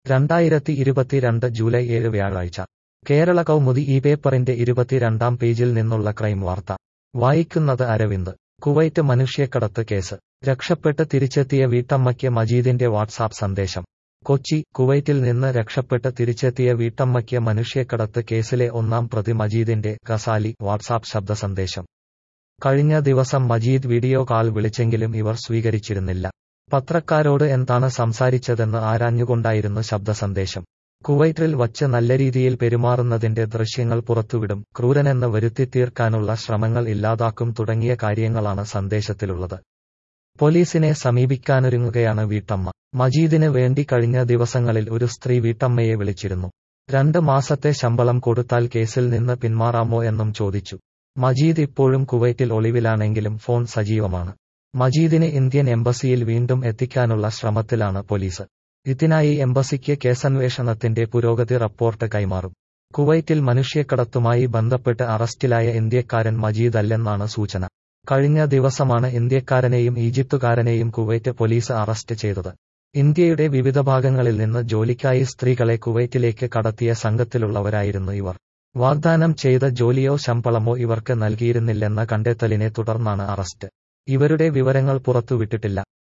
രണ്ടായിരത്തി ഇരുപത്തിരണ്ട് ജൂലൈ ഏഴ് വ്യാഴാഴ്ച കേരള കൗമുദി ഈ പേപ്പറിന്റെ ഇരുപത്തിരണ്ടാം പേജിൽ നിന്നുള്ള ക്രൈം വാർത്ത വായിക്കുന്നത് അരവിന്ദ് കുവൈറ്റ് മനുഷ്യക്കടത്ത് കേസ് രക്ഷപ്പെട്ട് തിരിച്ചെത്തിയ വീട്ടമ്മയ്ക്ക് മജീദിന്റെ വാട്സാപ്പ് സന്ദേശം കൊച്ചി കുവൈറ്റിൽ നിന്ന് രക്ഷപ്പെട്ട് തിരിച്ചെത്തിയ വീട്ടമ്മയ്ക്ക് മനുഷ്യക്കടത്ത് കേസിലെ ഒന്നാം പ്രതി മജീദിന്റെ ഖസാലി വാട്സാപ്പ് ശബ്ദ സന്ദേശം കഴിഞ്ഞ ദിവസം മജീദ് വീഡിയോ കാൾ വിളിച്ചെങ്കിലും ഇവർ സ്വീകരിച്ചിരുന്നില്ല പത്രക്കാരോട് എന്താണ് സംസാരിച്ചതെന്ന് ആരാഞ്ഞുകൊണ്ടായിരുന്നു ശബ്ദ സന്ദേശം കുവൈറ്റിൽ വച്ച് നല്ല രീതിയിൽ പെരുമാറുന്നതിന്റെ ദൃശ്യങ്ങൾ പുറത്തുവിടും ക്രൂരനെന്ന് വരുത്തി തീർക്കാനുള്ള ശ്രമങ്ങൾ ഇല്ലാതാക്കും തുടങ്ങിയ കാര്യങ്ങളാണ് സന്ദേശത്തിലുള്ളത് പോലീസിനെ സമീപിക്കാനൊരുങ്ങുകയാണ് വീട്ടമ്മ മജീദിന് വേണ്ടി കഴിഞ്ഞ ദിവസങ്ങളിൽ ഒരു സ്ത്രീ വീട്ടമ്മയെ വിളിച്ചിരുന്നു രണ്ട് മാസത്തെ ശമ്പളം കൊടുത്താൽ കേസിൽ നിന്ന് പിന്മാറാമോ എന്നും ചോദിച്ചു മജീദ് ഇപ്പോഴും കുവൈറ്റിൽ ഒളിവിലാണെങ്കിലും ഫോൺ സജീവമാണ് മജീദിനെ ഇന്ത്യൻ എംബസിയിൽ വീണ്ടും എത്തിക്കാനുള്ള ശ്രമത്തിലാണ് പോലീസ് ഇതിനായി എംബസിക്ക് കേസന്വേഷണത്തിന്റെ പുരോഗതി റപ്പോർട്ട് കൈമാറും കുവൈറ്റിൽ മനുഷ്യക്കടത്തുമായി ബന്ധപ്പെട്ട് അറസ്റ്റിലായ ഇന്ത്യക്കാരൻ മജീദ് അല്ലെന്നാണ് സൂചന കഴിഞ്ഞ ദിവസമാണ് ഇന്ത്യക്കാരനെയും ഈജിപ്തുകാരനെയും കുവൈറ്റ് പോലീസ് അറസ്റ്റ് ചെയ്തത് ഇന്ത്യയുടെ വിവിധ ഭാഗങ്ങളിൽ നിന്ന് ജോലിക്കായി സ്ത്രീകളെ കുവൈറ്റിലേക്ക് കടത്തിയ സംഘത്തിലുള്ളവരായിരുന്നു ഇവർ വാഗ്ദാനം ചെയ്ത ജോലിയോ ശമ്പളമോ ഇവർക്ക് നൽകിയിരുന്നില്ലെന്ന കണ്ടെത്തലിനെ തുടർന്നാണ് അറസ്റ്റ് ഇവരുടെ വിവരങ്ങൾ പുറത്തുവിട്ടിട്ടില്ല